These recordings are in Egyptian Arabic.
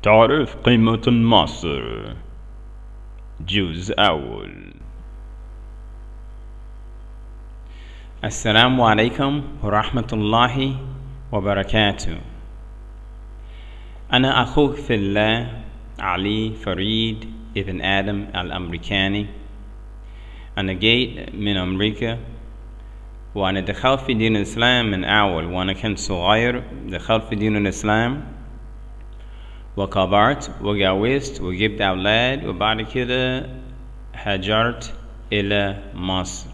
تعرف قيمة مصر جزء أول السلام عليكم ورحمة الله وبركاته أنا أخوك في الله علي فريد ابن آدم الأمريكاني أنا جيت من أمريكا وأنا دخلت في دين الإسلام من أول وأنا كنت صغير دخلت في دين الإسلام وكبرت وجوزت وجبت أولاد وبعد كده هاجرت إلى مصر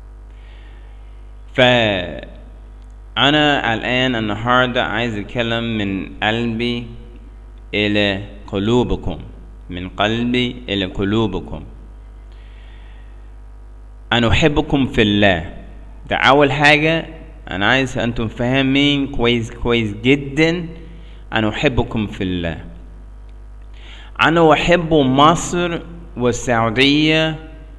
فأنا الآن النهاردة عايز أتكلم من قلبي إلى قلوبكم من قلبي إلى قلوبكم أنا أحبكم في الله ده أول حاجة أنا عايز أنتم فاهمين كويس كويس جدا أنا أحبكم في الله أنا أحب مصر والسعودية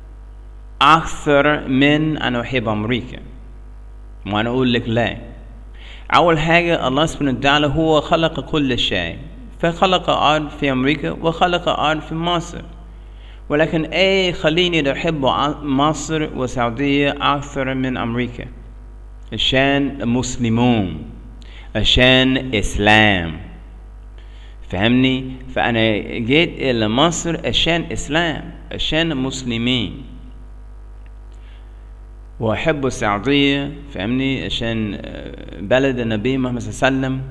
أكثر من أنا أحب أمريكا وأنا أقول لك لا أول حاجة الله سبحانه وتعالى هو خلق كل شيء فخلق أرض في أمريكا وخلق أرض في مصر ولكن ايه خليني احب مصر والسعودية اكثر من امريكا عشان مسلمون عشان اسلام فهمني فانا جيت الى مصر عشان اسلام عشان مسلمين واحب السعودية فهمني عشان بلد النبي محمد صلى الله عليه وسلم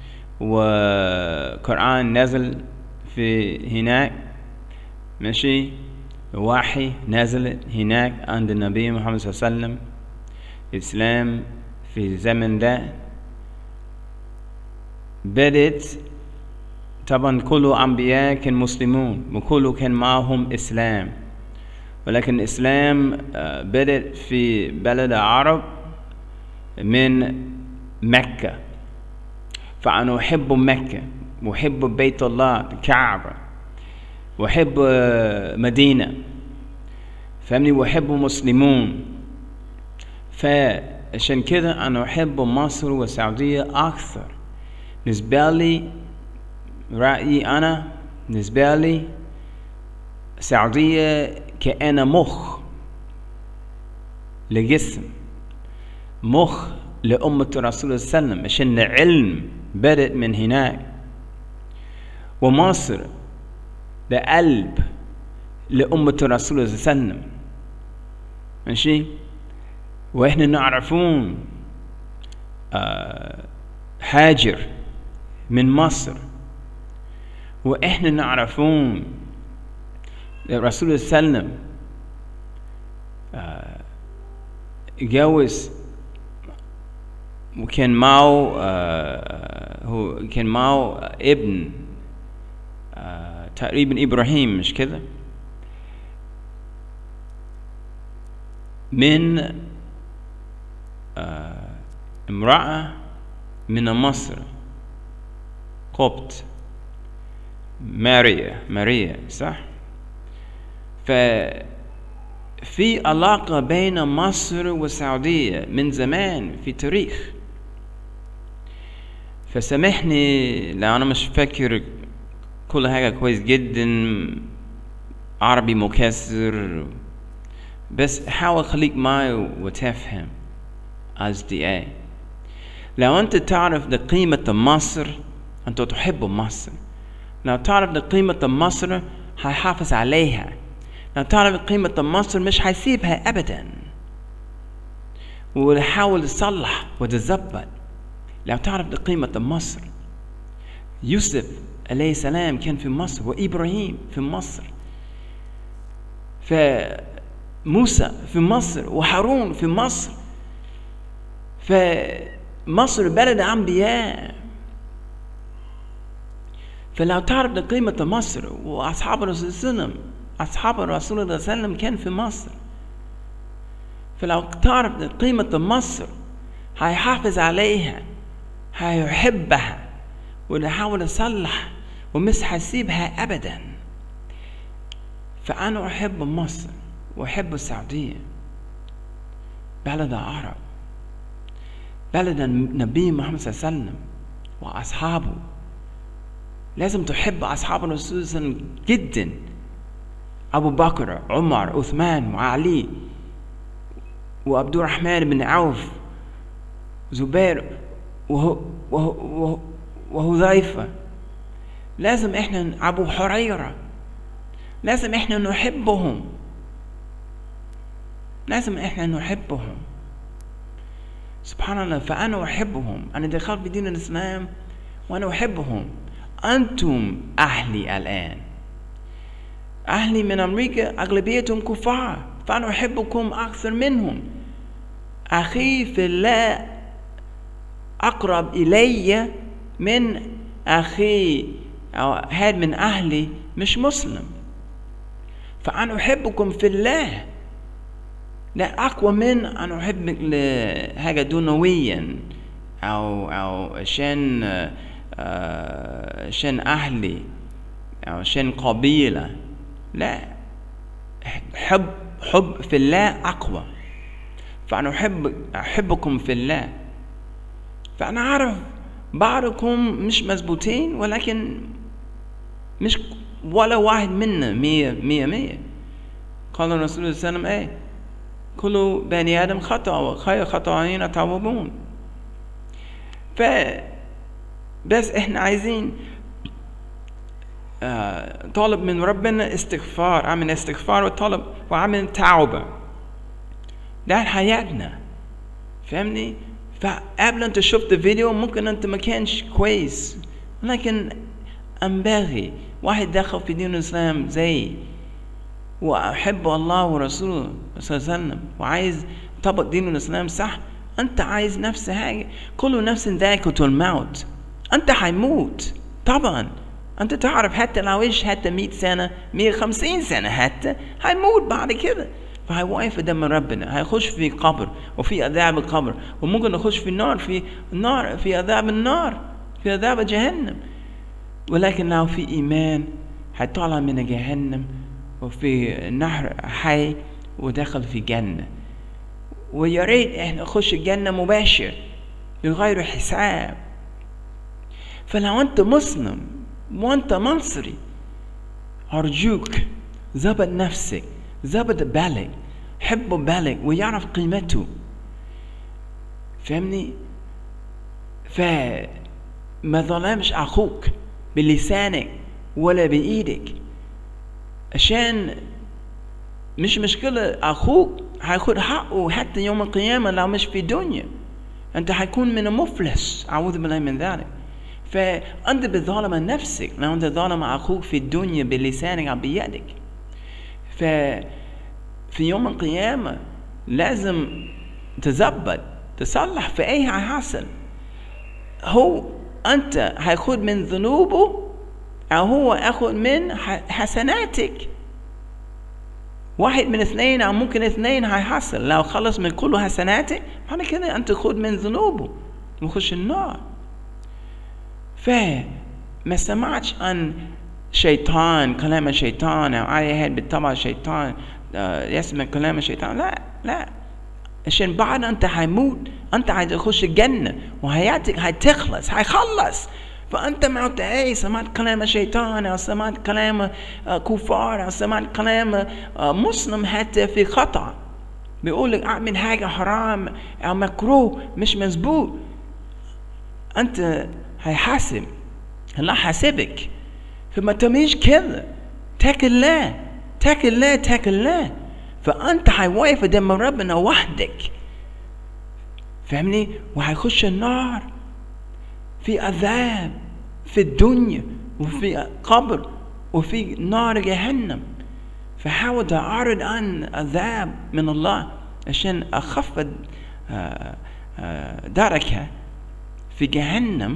وقرآن نزل في هناك ماشي وحي نزل هناك عند النبي محمد صلى الله عليه وسلم الإسلام في الزمن ده بدت طبعا كل أنبياء كان مسلمون وكله كان معهم إسلام ولكن الإسلام بدأ في بلد العرب من مكة فأنا أحب مكة وأحب بيت الله الكعبة واحب مدينة فاهمني واحب مسلمون فعشان كده انا احب مصر والسعودية اكثر بالنسبة لي رأيي انا بالنسبة لي السعودية كأنا مخ لجسم مخ لأمة الرسول صلى الله عليه وسلم عشان العلم بدأ من هناك ومصر ده قلب لأمة الرسول صلى الله عليه وسلم ماشي واحنا نعرفون آه هاجر من مصر واحنا نعرفون الرسول صلى الله عليه وسلم آه جوز وكان معه آه هو كان معه ابن آه تقريبا ابراهيم مش كده من آه امرأة من مصر قبط ماريا ماريا صح ففي علاقة بين مصر والسعودية من زمان في تاريخ فسامحني لو أنا مش فاكر كل حاجة كويس جدا عربي مكسر بس حاول خليك معي وتفهم قصدي ايه لو انت تعرف ده قيمة مصر انت تحب مصر لو تعرف ده قيمة مصر هيحافظ عليها لو تعرف قيمة مصر مش هيسيبها ابدا ويحاول يصلح وتظبط لو تعرف ده قيمة مصر يوسف عليه السلام كان في مصر وإبراهيم في مصر فموسى في مصر وهارون في مصر فمصر بلد أنبياء فلو تعرف قيمة مصر وأصحاب الرسول صلى الله عليه وسلم أصحاب الرسول صلى الله عليه وسلم كان في مصر فلو تعرف قيمة مصر هيحافظ عليها هيحبها ويحاول يصلح ومش هيسيبها ابدا فانا احب مصر واحب السعوديه بلد العرب بلد النبي محمد صلى الله عليه وسلم واصحابه لازم تحب أصحاب الرسول صلى الله عليه وسلم جدا أبو بكر عمر عثمان وعلي وعبد الرحمن بن عوف زبير وهو وهو وهذيفة لازم احنا أبو حريرة لازم احنا نحبهم لازم احنا نحبهم سبحان الله فأنا أحبهم أنا دخلت في دين الإسلام وأنا أحبهم أنتم أهلي الآن أهلي من أمريكا أغلبيتهم كفار فأنا أحبكم أكثر منهم أخي في الله أقرب إلي من أخي أو هاد من أهلي مش مسلم فأنا أحبكم في الله لا أقوى من أن أحبك لحاجة دنويا أو أو عشان عشان أهلي أو عشان قبيلة لا حب حب في الله أقوى فأنا أحب أحبكم في الله فأنا عارف بعضكم مش مظبوطين ولكن مش ولا واحد منا مية مية مية قال الرسول صلى الله عليه وسلم ايه كل بني آدم خطأ وخير خطأين توابون ف بس احنا عايزين آه طالب من ربنا استغفار عمل استغفار وطلب وعمل توبة ده حياتنا فاهمني فقبل انت شفت فيديو ممكن انت ما كانش كويس لكن انبغي واحد دخل في دين الاسلام زي واحب الله ورسوله صلى الله عليه وسلم وعايز طبق دين الاسلام صح انت عايز نفس حاجه كل نفس ذائقه الموت انت حيموت طبعا انت تعرف حتى لو ايش حتى 100 سنه 150 سنه حتى هيموت بعد كده فهيوقف قدام ربنا هيخش في قبر وفي عذاب القبر وممكن يخش في النار في النار في عذاب النار في عذاب جهنم ولكن لو في ايمان هيطلع من جهنم وفي نهر حي ودخل في جنة ويا ريت احنا نخش الجنة مباشر بغير حساب فلو انت مسلم وانت مصري ارجوك ظبط نفسك ظبط بالك حب بالك ويعرف قيمته فهمني فما ظلمش اخوك بلسانك ولا بايدك عشان مش مشكلة أخوك هياخد حقه حتى يوم القيامة لو مش في الدنيا أنت هيكون من المفلس أعوذ بالله من ذلك فأنت بظالم نفسك لو أنت ظالم أخوك في الدنيا بلسانك أو بيدك ففي يوم القيامة لازم تظبط تصلح في أي هيحصل هو أنت هياخد من ذنوبه أو هو أخذ من حسناتك واحد من اثنين أو ممكن اثنين هيحصل لو خلص من كل حسناتك معنى كده أنت خد من ذنوبه وخش النار فما سمعتش عن شيطان كلام الشيطان أو أي أحد بالطبع شيطان يسمع كلام الشيطان لا لا عشان بعد أنت هيموت أنت هتخش الجنة وحياتك هتخلص هيخلص فأنت ما ايه سمعت كلام الشيطان أو سمعت كلام كفار أو سمعت كلام مسلم حتى في خطأ بيقول لك أعمل حاجة حرام أو مكروه مش مظبوط أنت هيحاسب الله حاسبك فما تعملش كده تاك الله تاك الله تاك الله فأنت هيوقف قدام ربنا وحدك فاهمني وهيخش النار في عذاب في الدنيا وفي قبر وفي نار جهنم فحاول تعرض عن عذاب من الله عشان أخفض دركة في جهنم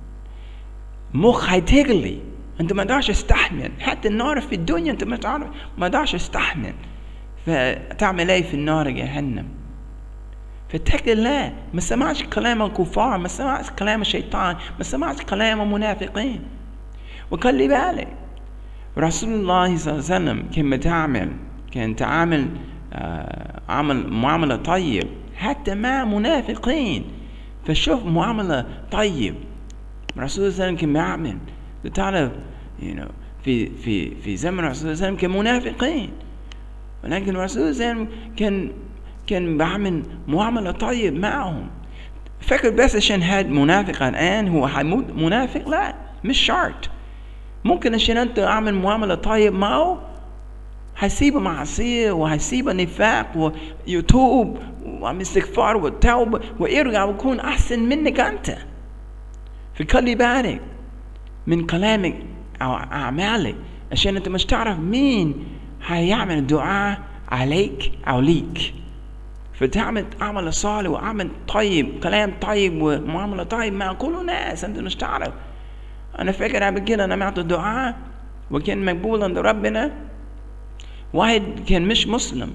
مخ هيتغلي انت ما تقدرش تستحمل حتى النار في الدنيا انت ما تعرف ما تقدرش تستحمل فتعمل ايه في النار جهنم فاتق الله ما سمعش كلام الكفار ما سمعش كلام الشيطان ما سمعش كلام المنافقين وخلي بالك رسول الله صلى الله عليه وسلم كان بتعمل كان تعامل آه عمل معاملة طيب حتى مع منافقين فشوف معاملة طيب رسول الله صلى الله عليه وسلم كان بيعمل تعرف you know في في في زمن الرسول صلى الله عليه وسلم كان منافقين ولكن الرسول صلى الله عليه وسلم كان كان بعمل معاملة طيب معهم فكر بس عشان هاد منافق الآن هو حيموت منافق لا مش شرط ممكن عشان أنت أعمل معاملة طيب معه هيسيب معصية وهيسيب نفاق ويتوب وعم استغفار والتوبة ويرجع ويكون أحسن منك أنت فخلي بالك من كلامك أو أعمالك عشان أنت مش تعرف مين هيعمل دعاء عليك أو ليك فتعمل عمل صالح وعمل طيب كلام طيب ومعاملة طيب مع كل الناس أنت مش تعرف أنا فاكر قبل كده أنا عملت دعاء وكان مقبول عند ربنا واحد كان مش مسلم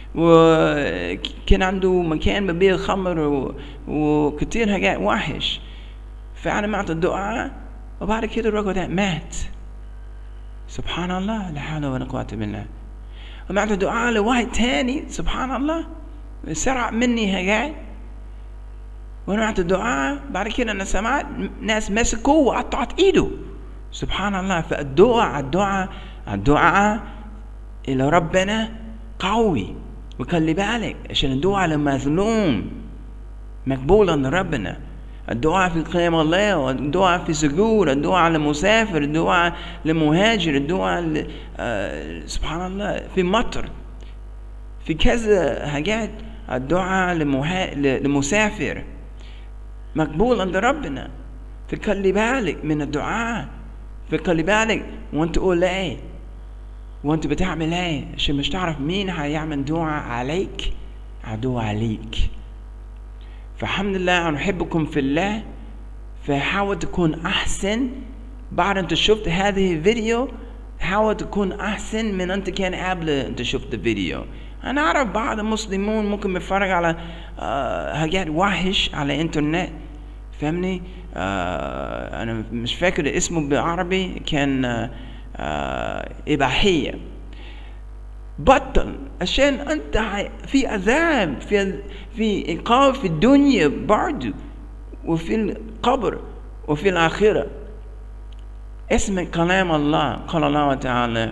وكان عنده مكان ببيع خمر و... وكتير حاجات وحش فأنا عملت الدعاء وبعد كده الرجل ده مات سبحان الله لا حول ولا قوة إلا بالله وعملت دعاء لواحد تاني سبحان الله سرع مني حاجات وانا عملت دعاء بعد كده انا سمعت ناس مسكوه وقطعت ايده سبحان الله فالدعاء الدعاء الدعاء الى ربنا قوي وخلي بالك عشان الدعاء للمظلوم مقبول عند ربنا الدعاء في قيام الله والدعاء في سجود الدعاء لمسافر الدعاء لمهاجر الدعاء ل... آه سبحان الله في مطر في كذا حاجات الدعاء لمها... لمسافر مقبول عند ربنا فخلي بالك من الدعاء فخلي بالك وانت تقول ايه وانت بتعمل ايه عشان مش تعرف مين هيعمل دعاء عليك او دعاء عليك فالحمد لله انا احبكم في الله فحاول تكون احسن بعد انت شفت هذه الفيديو حاول تكون احسن من انت كان قبل انت شفت الفيديو انا اعرف بعض المسلمون ممكن بيتفرج على آه حاجات وحش على الانترنت فهمني آه انا مش فاكر اسمه بالعربي كان آه آه اباحيه بطل عشان انت في عذاب في في عقاب في الدنيا برضه وفي القبر وفي الاخره اسم كلام الله قال الله تعالى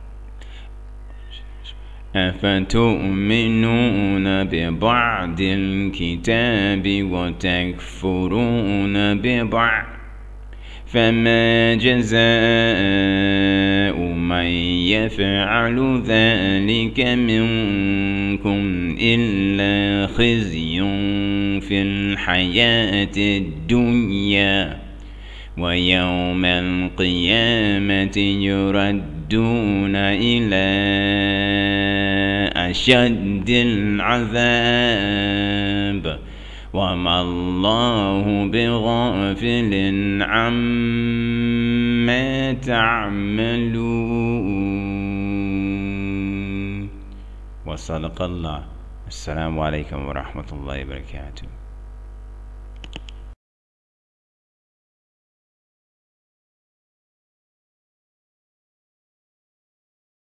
أفتؤمنون ببعض الكتاب وتكفرون ببعض فما جزاء من يفعل ذلك منكم إلا خزي في الحياة الدنيا ويوم القيامة يردون إلى أشد العذاب وما الله بغافل عما تعملون وصدق الله السلام عليكم ورحمة الله وبركاته